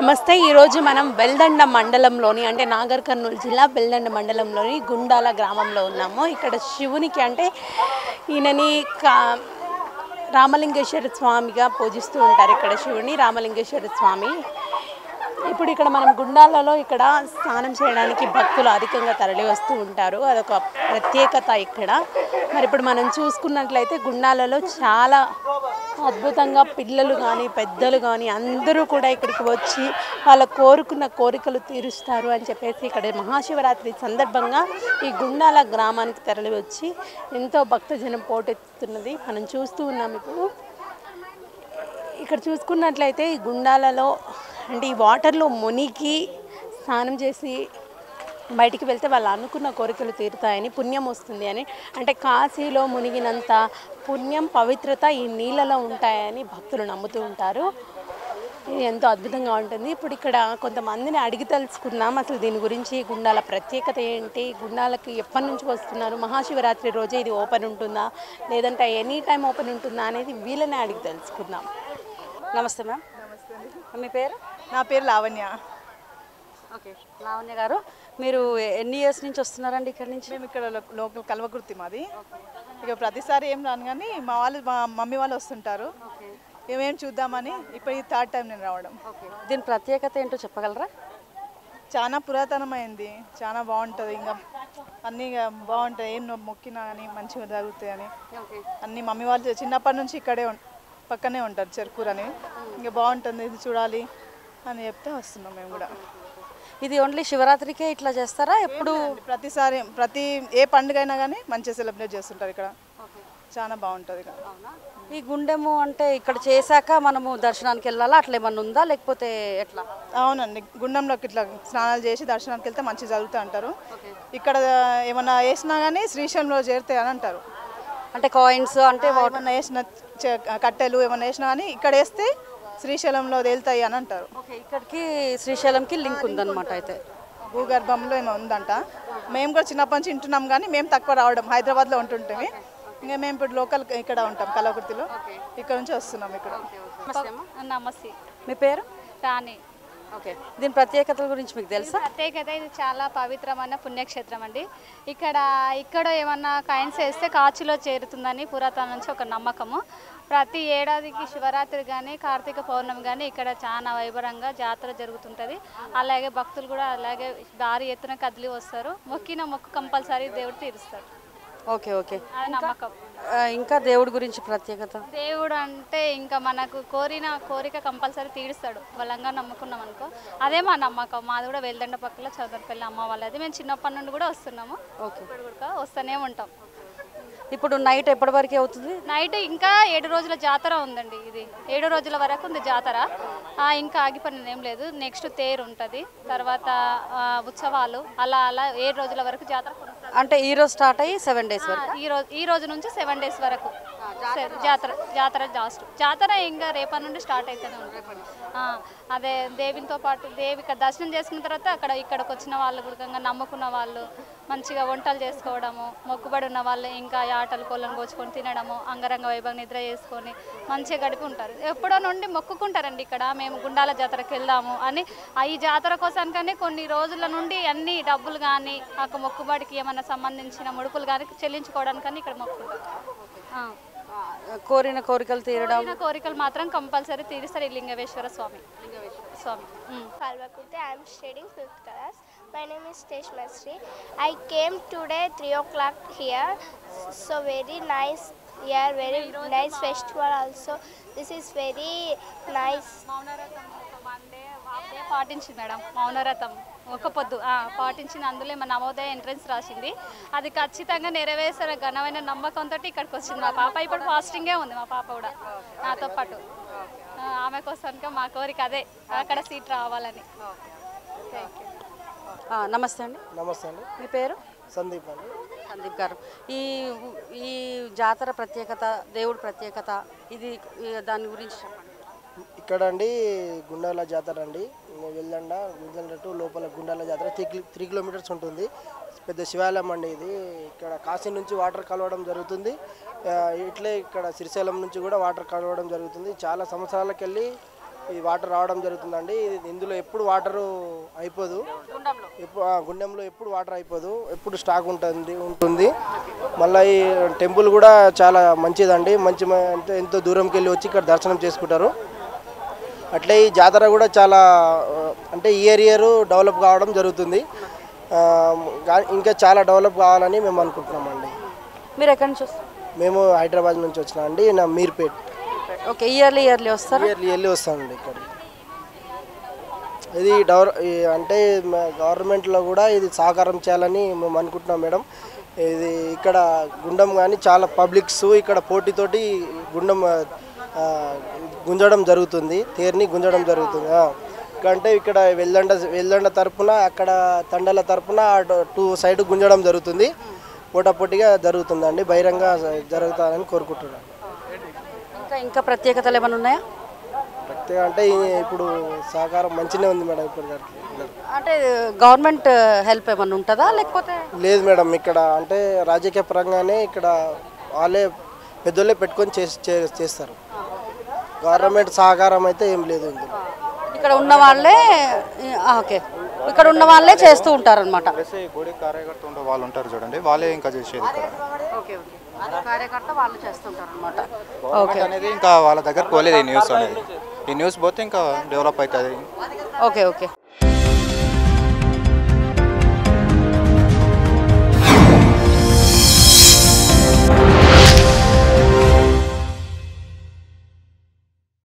నమస్తే ఈరోజు మనం బెల్దండ మండలంలోని అంటే నాగర్ కర్నూలు జిల్లా బెల్దండ మండలంలోని గుండాల గ్రామంలో ఉన్నాము ఇక్కడ శివునికి అంటే ఈయనని కా రామలింగేశ్వర స్వామిగా పూజిస్తూ ఉంటారు ఇక్కడ శివుని రామలింగేశ్వర స్వామి ఇప్పుడు ఇక్కడ మనం గుండాలలో ఇక్కడ స్నానం చేయడానికి భక్తులు అధికంగా తరలి వస్తూ ఉంటారు అదొక ప్రత్యేకత ఇక్కడ మరి ఇప్పుడు మనం చూసుకున్నట్లయితే గుండాలలో చాలా అద్భుతంగా పిల్లలు కానీ పెద్దలు కానీ అందరూ కూడా ఇక్కడికి వచ్చి వాళ్ళ కోరుకున్న కోరికలు తీరుస్తారు అని చెప్పేసి ఇక్కడ మహాశివరాత్రి సందర్భంగా ఈ గుండాల గ్రామానికి తరలి వచ్చి ఎంతో భక్తజనం పోటెత్తుతున్నది మనం చూస్తూ ఉన్నాం ఇప్పుడు ఇక్కడ చూసుకున్నట్లయితే ఈ గుండాలలో అంటే ఈ వాటర్లో మునిగి స్నానం చేసి బయటికి వెళ్తే వాళ్ళు అనుకున్న కోరికలు తీరుతాయని పుణ్యం వస్తుంది అని అంటే కాశీలో మునిగినంత పుణ్యం పవిత్రత ఈ నీళ్ళలో ఉంటాయని భక్తులు నమ్ముతూ ఉంటారు ఇది ఎంతో అద్భుతంగా ఉంటుంది ఇప్పుడు ఇక్కడ కొంతమందిని అడిగి తెలుసుకుందాం అసలు దీని గురించి గుండాల ప్రత్యేకత ఏంటి గుండాలకి ఎప్పటి నుంచి వస్తున్నారు మహాశివరాత్రి రోజే ఇది ఓపెన్ ఉంటుందా లేదంటే ఎనీ టైం ఓపెన్ ఉంటుందా అనేది వీళ్ళనే అడిగి తెలుసుకుందాం నమస్తే మ్యామ్ మీ పేరు నా పేరు లావణ్య ఓకే లావణ్య గారు మీరు ఎన్ని ఇయర్స్ నుంచి వస్తున్నారండి ఇక్కడ నుంచి మేము ఇక్కడ లో- లోకల్ కల్వకుర్తి మాది ఇక ప్రతిసారి ఏం రాను కానీ మా వాళ్ళు మా మమ్మీ వాళ్ళు వస్తుంటారు ఏమేం చూద్దామని ఇప్పుడు ఈ థర్డ్ టైం నేను రావడం ఓకే దీని ప్రత్యేకత ఏంటో చెప్పగలరా చాలా పురాతనమైంది చాలా బాగుంటుంది ఇంకా అన్నీ ఇక బాగుంటాయి ఏం నువ్వు మొక్కినా కానీ మంచిగా జరుగుతాయి అని ఓకే అన్నీ మమ్మీ వాళ్ళు చిన్నప్పటి నుంచి ఇక్కడే ఉం- పక్కనే ఉంటారు చెరుకూరు అని ఇంకా బాగుంటుంది ఇది చూడాలి అని చెప్తే వస్తున్నాం మేము కూడా ఇది ఓన్లీ శివరాత్రికే ఇట్లా చేస్తారా ఎప్పుడు ప్రతిసారి ప్రతి ఏ పండుగ అయినా కానీ మంచిగా సెలబ్రేట్ చేస్తుంటారు ఇక్కడ చాలా బాగుంటుంది ఇక్కడ అవునా ఈ గుండెము అంటే ఇక్కడ చేశాక మనము దర్శనానికి వెళ్ళాలా అట్లా ఏమన్నా ఉందా లేకపోతే ఎట్లా అవునండి గుండంలోకి ఇట్లా స్నానాలు చేసి దర్శనానికి వెళ్తే మంచిగా జరుగుతాయి అంటారు ఇక్కడ ఏమన్నా వేసినా కానీ శ్రీశైలంలో చేరుతాయి అని అంటారు అంటే కాయిన్స్ అంటే ఏమన్నా వేసిన చె- కట్టెలు ఏమన్నా వేసినా కానీ ఇక్కడ వేస్తే శ్రీశైలంలో తేలుతాయి అని అంటారు ఓకే ఇక్కడికి శ్రీశైలంకి లింక్ ఉందన్నమాట అయితే భూగర్భంలో ఏమో ఉందంట మేము కూడా చిన్నప్పటి నుంచి వింటున్నాం కానీ మేము తక్కువ రావడం హైదరాబాద్లో ఉంటుంటే ఇంకా మేము ఇప్పుడు లోకల్ ఇక్కడ ఉంటాం కలవకుర్తిలో ఇక్కడ నుంచి వస్తున్నాం ఇక్కడ నమస్తే మీ పేరు రాణి ఓకే దీని ప్రత్యేకతల గురించి మీకు తెలుసా ప్రత్యేకత ఇది చాలా పవిత్రమైన పుణ్యక్షేత్రం అండి ఇక్కడ ఇక్కడ ఏమన్నా కాయిన్స్ వేస్తే కాచిలో చేరుతుందని పురాతన నుంచి ఒక నమ్మకము ప్రతి ఏడాదికి శివరాత్రి కానీ కార్తీక పౌర్ణమి కానీ ఇక్కడ చాలా వైభవంగా జాతర జరుగుతుంటుంది అలాగే భక్తులు కూడా అలాగే భారీ ఎత్తున కదిలి వస్తారు మొక్కిన మొక్కు కంపల్సరీ దేవుడు తీరుస్తాడు ఓకే ఓకే అది నమ్మకం ఆ, ఇంకా దేవుడి గురించి ప్రత్యేకత దేవుడు అంటే ఇంకా మనకు కోరిన కోరిక కంపల్సరీ తీరుస్తాడు బలంగా నమ్ముకున్నాం అనుకో అదే మా నమ్మకం మాది కూడా వెల్దండ పక్కల చదువుపల్లి అమ్మ వాళ్ళది మేము చిన్నప్పటి నుండి కూడా వస్తున్నాము ఓకే ఇప్పుడు కూడా వస్తూనే ఉంటాం ఇప్పుడు నైట్ ఎప్పటి వరకు అవుతుంది నైట్ ఇంకా ఏడు రోజుల జాతర ఉందండి ఇది ఏడు రోజుల వరకు ఉంది జాతర ఆ, ఇంకా ఆగిపోయినది ఏం లేదు నెక్స్ట్ తేరు ఉంటుంది తర్వాత ఆ, ఉత్సవాలు అలా అలా ఏడు రోజుల వరకు జాతర కొనసాగుతుంది. అంటే ఈ రోజు స్టార్ట్ అయ్యి సెవెన్ డేస్ ఆ, వరకు ఈ రోజు ఈ రోజు నుంచి సెవెన్ డేస్ వరకు సే- జాతర జాతర లాస్ట్ జాతర ఇంకా రేపటి నుండి స్టార్ట్ అవుతూనే ఉంటుంది ఆ, అదే దేవితో పాటు దేవి ఇక్కడ దర్శనం చేసుకున్న తర్వాత అక్కడ ఇక్కడికి వచ్చిన వాళ్ళు కూడా నమ్ముకున్న వాళ్ళు మంచిగా వంటలు చేసుకోవడము మొక్కుబడి ఉన్న వాళ్ళు ఇంకా ఈ ఆటలు కోళ్ళను కోసుకొని తినడము అంగరంగ వైభవం నిద్ర చేసుకొని మంచిగా గడిపి ఉంటారు ఎప్పుడో నుండి మొక్కుకుంటారండి ఇక్కడ మేము గుండాల జాతరకి వెళ్దాము అని ఆ ఈ జాతర కోసానికని కొన్ని రోజుల నుండి అన్ని డబ్బులు కానీ ఆ మొక్కుబడికి ఏమైనా సంబంధించిన ముడుపులు కానీ చెల్లించుకోవడానికని ఇక్కడ మొక్కుకుంటారు ఆ. కోరిన కోరికలు తీరడం కోరిన కోరికలు మాత్రం కంపల్సరీ తీరుస్తారు ఈ లింగవేశ్వర స్వామి స్వామి ఉమ్. Kalvakurti. I am studying fifth class. My name is Tesh Masri. I came today three o'clock here. So very nice here, very nice festival also. This is very nice. మౌనరథం ఒక వన్ డే హాఫ్ డే పాటించింది madam మౌనరథం ఒక పొద్దు ఆ, పాటించింది అందులో మా Navodaya entrance రాసింది అది ఖచ్చితంగా నెరవేర్చిన ఘనమైన నమ్మకంతో ఇక్కడికి వచ్చింది మా పాప ఇప్పుడు ఫాస్టింగే ఉంది మా పాప కూడా నాతో పాటు ఆ, ఆమె కోసానికి మా కోరిక అదే అక్కడ సీట్ రావాలని థ్యాంక్ యూ ఆ, నమస్తే అండి నమస్తే అండి మీ పేరు సందీప్ అండి సందీప్ గారు ఈ ఈ జాతర ప్రత్యేకత దేవుడి ప్రత్యేకత ఇది ఈ దాని గురించి చెప్పండి ఇక్కడ అండి గుండాల జాతర అండి వెళ్ళండ వెళ్ళండ టు లోపల గుండాల జాతర త్రీ కిలో- త్రీ కిలోమీటర్స్ ఉంటుంది పెద్ద శివాలయం అండి ఇది ఇక్కడ కాశీ నుంచి వాటర్ కలవడం జరుగుతుంది ఆ, ఇట్లే ఇక్కడ శ్రీశైలం నుంచి కూడా వాటర్ కలవడం జరుగుతుంది చాలా సంవత్సరాలకు వెళ్ళి ఈ వాటర్ రావడం జరుగుతుందండి ఇది- ఇందులో ఎప్పుడు వాటర్ అయిపోదు ఎప్పుడు ఆ, గుండెంలో ఎప్పుడు వాటర్ అయిపోదు ఎప్పుడు స్టాక్ ఉంటుంది ఉంటుంది మళ్ళీ ఈ టెంపుల్ కూడా చాలా మంచిదండి మంచి మ- అంటే ఎంతో దూరంకి వెళ్ళి వచ్చి ఇక్కడ దర్శనం చేసుకుంటారు అట్లే ఈ జాతర కూడా చాలా ఆ, అంటే ఇయర్ ఇయర్ డెవలప్ కావడం జరుగుతుంది ఆ, గా- ఇంకా చాలా డెవలప్ కావాలని మేము అనుకుంటున్నామండి మీరు ఎక్కడి నుంచి వస్తారు మేము హైదరాబాద్ నుంచి వచ్చినామండి నా మీర్పేట్ ఓకే ఇయర్లీ ఇయర్లీ వస్తారా ఇయర్లీ వెళ్ళి వస్తానండి ఇక్కడ ఇది డెవలప్ అంటే మ- గవర్నమెంట్లో కూడా ఇది సహకారం చేయాలని మేము అనుకుంటున్నాం మేడం ఇది ఇక్కడ గుండం కానీ చాలా పబ్లిక్స్ ఇక్కడ పోటీతోటి గుండం ఆ, గుంజడం జరుగుతుంది తేరుని గుంజడం జరుగుతుంది ఆ. అంటే ఇక్కడ వెల్దండ వెల్దండ తరపున అక్కడ తండల తరపున టూ సైడ్ గుంజడం జరుగుతుంది పోటాపోటీగా జరుగుతుందండి బహిరంగ జరుగుతుందని కోరుకుంటున్నాను ఇంకా ఇంకా ప్రత్యేకతలు ఏమైనా ఉన్నాయా ప్రత్యేక అంటే ఈ- ఇప్పుడు సహకారం మంచిగానే ఉంది మేడం ఇప్పుడు గారికి అంటే గవర్నమెంట్ హెల్ప్ ఏమైనా ఉంటుందా లేకపోతే లేదు మేడం ఇక్కడ అంటే రాజకీయ పరంగానే ఇక్కడ వాళ్ళే పెద్దోళ్ళే పెట్టుకొని చేసి చే- చేస్తారు గవర్నమెంట్ సహకారం అయితే ఏం లేదు ఇందులో ఇక్కడ ఉన్న వాళ్ళే ఆ, ఓకే ఇక్కడ ఉన్న వాళ్ళే చేస్తూ ఉంటారు అనమాట ప్లస్ ఈ గుడి కార్యకర్త ఉండే వాళ్ళు ఉంటారు చూడండి వాళ్ళే ఇంకా చేసేది ఇక్కడ ఓకే ఓకే కార్యకర్త వాళ్ళు చేస్తుంటారు అనమాట గవర్నమెంట్ అనేది ఇంకా వాళ్ళ దగ్గరకు పోలేదు ఈ న్యూస్ అనేది ఈ న్యూస్ పోతే ఇంకా డెవలప్ అవుతుంది ఓకే ఓకే